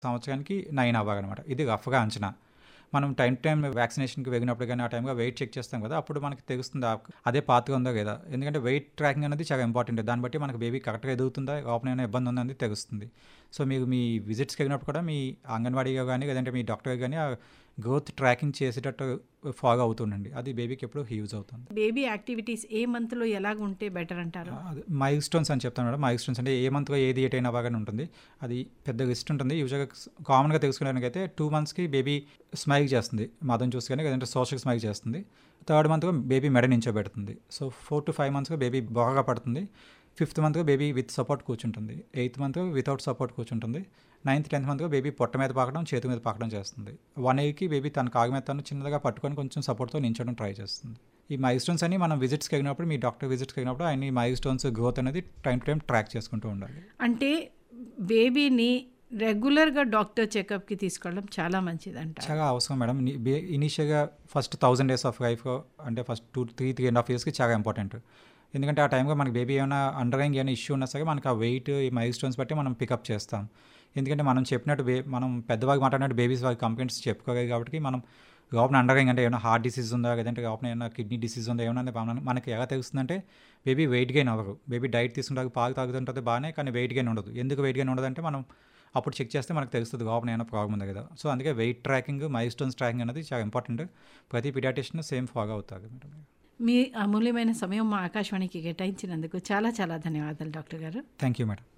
సంవత్సరానికి 9 అవ్వాలనమాట. ఇది రఫ్‌గా అంచనా. మనం టైమ్ టు టైమ్ వ్యాక్సినేషన్‌కి వెళ్ళినప్పుడు గాని, ఆ టైంలో వెయిట్ చెక్ చేస్తాం కదా! అప్పుడు మనకి తెలుస్తుంది ఆహ్, అదే పాతగా ఉందా లేదా? ఎందుకంటే వెయిట్ ట్రాకింగ్ అనేది చాలా ఇంపార్టెంట్. దాన్ని బట్టి మనకు బేబీ కరెక్ట్‌గా ఎదుగుతుందా? లోపల ఏమైనా ఇబ్బంది ఉందా అనేది తెలుస్తుంది. సో, మీరు మీ విజిట్స్‌కి వెళ్ళినప్పుడు కూడా మీ అంగన్వాడీలో గాని, లేదంటే మీ డాక్టర్ గాని ఆ గ్రోత్ ట్రాకింగ్ చేసేటట్టు ఫాలో అవుతుండండి. అది బేబీకి ఎప్పుడు యూజ్ అవుతుంది. బేబీ యాక్టివిటీస్ ఏ మంత్‌లో ఎలాగుంటే బెటర్ అంటారు? అదే మైల్ స్టోన్స్ అని చెప్తాను మేడం. మైల్ స్టోన్స్ అంటే ఏ మంత్‌లో ఏది ఎటైన్ అవ్వాలని ఉంటుంది. అది పెద్ద లిస్ట్ ఉంటుంది. యూజువల్‌గా కామన్‌గా తెలుసుకోవడానికైతే 2 మంత్స్‌కి బేబీ స్మైల్ చేస్తుంది. మదర్‌ని చూసి గాని, లేదంటే సోషల్ స్మైల్ చేస్తుంది. థర్డ్ మంత్‌లో బేబీ మెడ నించోబెడుతుంది. సో, 4-5 మంత్స్‌లో బేబీ బొరగా పడుతుంది. ఫిఫ్త్ మంత్‌లో బేబీ విత్ సపోర్ట్ కూర్చుంటుంది. ఎయిత్ మంత్‌లో వితౌట్ సపోర్ట్ కూర్చుంటుంది. నైన్త్, 10థ్ మంత్‌లో బేబీ పొట్ట మీద పాకడం, చేతి మీద పాకడం చేస్తుంది. 1 ఇయర్‌కి బేబీ తన కాలు మీద తను చిన్నగా పట్టుకొని కొంచెం సపోర్ట్‌తో నించోవడం ట్రై చేస్తుంది. ఈ మైల్ స్టోన్స్ అన్ని మనం విజిట్స్‌కి వెళ్ళినప్పుడు, మీ డాక్టర్ విజిట్స్‌కి వెళ్ళినప్పుడు అన్ని మైల్ స్టోన్స్ గ్రోత్ అనేది టైమ్ టు టైమ్ ట్రాక్ చేసుకుంటూ ఉండాలి. అంటే బేబీని రెగ్యులర్‌గా డాక్టర్ చెకప్‌కి తీసుకెళ్ళడం చాలా మంచిదంటారు. చాలా అవసరం మేడం. ని బే ఇనీషియల్‌గా ఫస్ట్ 1000 డేస్ ఆఫ్ లైఫ్‌లో అంటే ఫస్ట్ 2, 3, 3 ½ ఇయర్స్‌కి చాలా ఇంపార్టెంట్. ఎందుకంటే ఆ టైంలో మనకి బేబీ ఏమైనా అండర్‌లైయింగ్ ఏమైనా ఇష్యూ ఉన్నా సరే మనకు ఆ వెయిట్, ఈ మైల్ స్టోన్స్ బట్టి మనం పికప్ చేస్తాం. ఎందుకంటే మనం చెప్పినట్టు బే మనం పెద్దవాళ్ళు మాట్లాడినట్టు బేబీస్ వాళ్ళ కంప్లెయింట్స్ చెప్పుకోలేదు కాబట్టి మనం లోపల అండర్‌లైయింగ్ అంటే ఏమైనా హార్ట్ డిసీజ్ ఉందా? లేదంటే లోపల ఏమైనా కిడ్నీ డిసీజ్ ఉందా? ఏమన్నా మన మనకి ఎలా తెలుస్తుందంటే బేబీ వెయిట్ గెయిన్ అవ్వరు. బేబీ డైట్ తీసుకుంటారు, పాలు తాగుతుంటది బానే కానీ వెయిట్ గెయిన్ ఉండదు. ఎందుకు వెయిట్ గెయిన్ ఉండదంటే మనం అప్పుడు చెక్ చేస్తే మనకు తెలుస్తది లోపల ఏమైనా ప్రాబ్లమ్ ఉందా లేదా? సో, అందుకే weight tracking, milestones tracking అనేది చాలా ఇంపార్టెంట్. ప్రతి పీడియాట్రిషియన్ సేమ్ ఫాలో అవుతారు మేడం. మీ అమూల్యమైన సమయం మా ఆకాశవాణికి కేటాయించినందుకు చాలా చాలా ధన్యవాదాలు డాక్టర్ గారు. Thank you madam.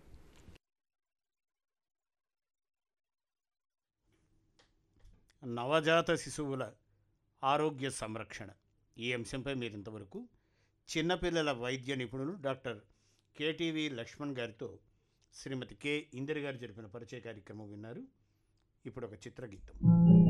నవజాత శిశువుల ఆరోగ్య సంరక్షణ ఈ అంశంపై మీరు ఇంతవరకు చిన్నపిల్లల వైద్య నిపుణులు డాక్టర్ కేటీవీ లక్ష్మణ్ గారితో శ్రీమతి కె ఇందిర గారు జరిపిన పరిచయ కార్యక్రమం విన్నారు ఇప్పుడు ఒక చిత్రగీతం